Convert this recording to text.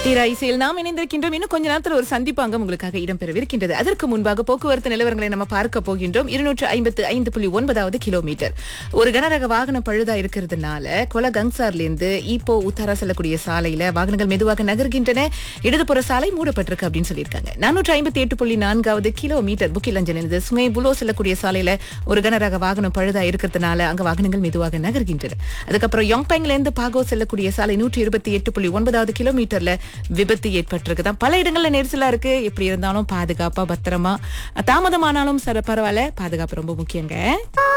தீரா இசையில் நாம் இணைந்திருக்கின்றோம் இன்னும் கொஞ்ச நேரத்தில் ஒரு சந்திப்பு அங்கம் உங்களுக்காக இடம்பெறவிருக்கின்றது அதற்கு முன்பாக போக்குவரத்து நிலவரங்களை நம்ம பார்க்க போகின்றோம் இருநூற்று ஐம்பத்து ஐந்து புள்ளி ஒன்பதாவது கிலோமீட்டர் ஒரு கனரக வாகனம் பழுதா இருக்கிறதுனால கொல கங்சார்ல இருந்து இப்போ உத்தாரா செல்லக்கூடிய சாலையில வாகனங்கள் மெதுவாக நகர்கின்றன இடதுபுற சாலை மூடப்பட்டிருக்கு அப்படின்னு சொல்லியிருக்காங்க நானூற்று ஐம்பத்தி எட்டு புள்ளி நான்காவது கிலோமீட்டர் புக்கிலஞ்சன் இருந்து சுங்கை புலோ செல்லக்கூடிய சாலையில ஒரு கனரக வாகனம் பழுதா இருக்கிறதுனால அங்க வாகனங்கள் மெதுவாக நகர்கின்றன அதுக்கப்புறம் யோங்பேங்ல இருந்து பாகோ செல்லக்கூடிய சாலை நூற்றி இருபத்தி எட்டு புள்ளி ஒன்பதாவது கிலோமீட்டர்ல விபத்து ஏற்பட்டிருக்குதான் பல இடங்கள்ல நெரிசலா இருக்கு எப்படி இருந்தாலும் பாதுகாப்பா பத்திரமா தாமதமானாலும் சர பரவாயில்ல பாதுகாப்பு ரொம்ப முக்கியங்க